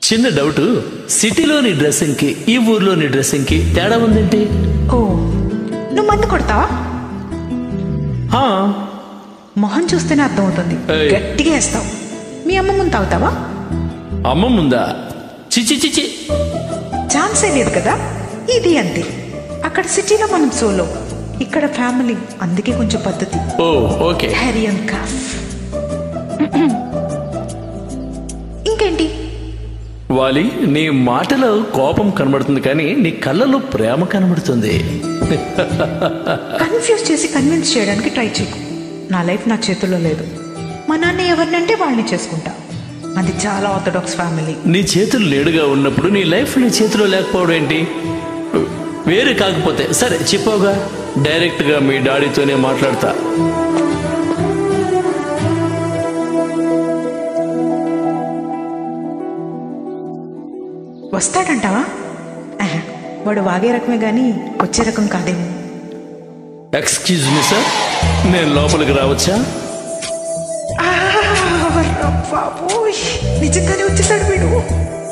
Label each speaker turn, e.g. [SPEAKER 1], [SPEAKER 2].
[SPEAKER 1] చిన్న డౌట్ సిటీలోని డ్రెస్సింగ్ కి ఈ ఊర్లోని డ్రెస్సింగ్ కి తేడా ఉందేంటి
[SPEAKER 2] ఓ నువ్వు మందు కొడతావా
[SPEAKER 1] ఆ,
[SPEAKER 2] మొహం చూస్తేనే అర్థమవుతుంది
[SPEAKER 1] ఏయ్.
[SPEAKER 2] గట్టిగా వేస్తావు మీ అమ్మ ముందు తాగుతావా
[SPEAKER 1] అమ్మ ముందా చిచి చిచి
[SPEAKER 2] ఛాన్సే లేదు కదా ఇది అంతే అక్కడ సిటీలో మనం సోలో ఇక్కడ ఫ్యామిలీ అందుకే కొంచెం పద్ధతి
[SPEAKER 1] ఓ ఓకే
[SPEAKER 2] హ్యారీ అండ్ కాఫ్ ఇంకేంటి
[SPEAKER 1] వాలి నీ మాటలో కోపం కనబడుతుంది కానీ నీ కళ్ళలో ప్రేమ కనబడుతుంది
[SPEAKER 2] కన్ఫ్యూజ్ చేసి కన్విన్స్ చేయడానికి ట్రై చేయకు నా లైఫ్ నా చేతుల్లో లేదు మా నాన్న ఎవరినంటే వాళ్ళని చేసుకుంటా అది చాలా ఆర్థడాక్స్ ఫ్యామిలీ
[SPEAKER 1] నీ చేతులు లేడుగా ఉన్నప్పుడు నీ లైఫ్ నీ చేతిలో లేకపోవడం ఏంటి వేరే కాకపోతే సరే చెప్పావుగా డైరెక్ట్ గా మీ డాడీతోనే మాట్లాడతా
[SPEAKER 2] వస్తాడంటావా ఆహా, వాడు వాగే రకమే గాని వచ్చే రకం కాదేమో
[SPEAKER 1] ఎక్స్క్యూజ్ మీ సార్ నేను లోపలికి రావచ్చా
[SPEAKER 2] బాబోయ్ నిజంగానే వచ్చేసాడు వీడు